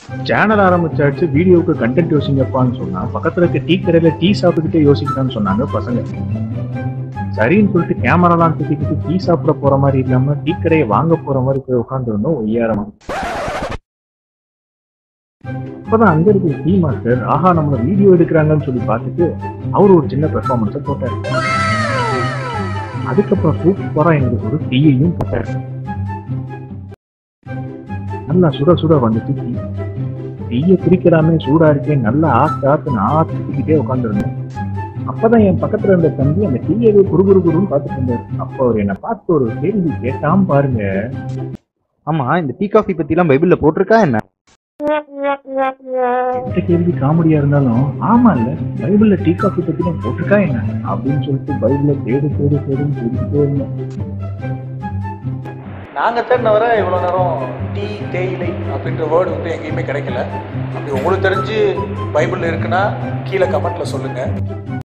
channel ஆரம்பிச்சாச்சு வீடியோவுக்கு content யோசிங்கப்பான்னு சொன்னா பக்கத்துல இருக்க டீ கடையில டீ சாப்பிட்டுக்கிட்டே யோசிக்கலாம்னு சொன்னாங்க பசங்க சரின்னு சொல்லிட்டு கேமராலாம் தூக்கிக்கிட்டு டீ சாப்பிட போற மாதிரி இல்லாம டீ கடையை வாங்க போற மாதிரி போய் உட்காந்துருந்தோம் ஒய்யாரமா அப்பதான் அங்க இருக்கிற டீ மாஸ்டர் ஆஹா நம்மள வீடியோ எடுக்கிறாங்கன்னு சொல்லி பார்த்துட்டு அவர் ஒரு சின்ன பெர்ஃபார்மன்ஸை போட்டார் அதுக்கப்புறம் சூப்பரா எங்களுக்கு ஒரு டீயையும் போட்டார் நல்லா சுட சுட வந்துட்டு டீ டீயை குடிக்கலாமே சூடா இருக்கே நல்லா ஆத்து ஆத்துன்னு ஆத்துக்கிட்டே உட்காந்துருந்தேன் அப்பதான் என் பக்கத்துல இருந்த தம்பி அந்த டீயை குரு குரு குருன்னு பார்த்துட்டு இருந்தாரு அப்போ அவர் என்னை பார்த்து ஒரு கேள்வி கேட்டாம பாருங்க ஆமா இந்த டீ காஃபி பத்தி எல்லாம் பைபிள்ல போட்டிருக்கா என்ன எந்த கேள்வி காமெடியா இருந்தாலும் ஆமா இல்ல பைபிள்ல டீ காஃபி பத்தி நான் போட்டிருக்கா என்ன அப்படின்னு சொல்லிட்டு பைபிள தேடு தேடு தேடுன்னு தேடிக்கிட்டே இருந்தேன் நாங்கள் தேடின வரை இவ்வளோ நேரம் டீ தேயிலை அப்படின்ற வேர்டு வந்து எங்கேயுமே கிடைக்கல அப்படி உங்களுக்கு தெரிஞ்சு பைபிளில் இருக்குன்னா கீழே கமெண்ட்டில் சொல்லுங்கள்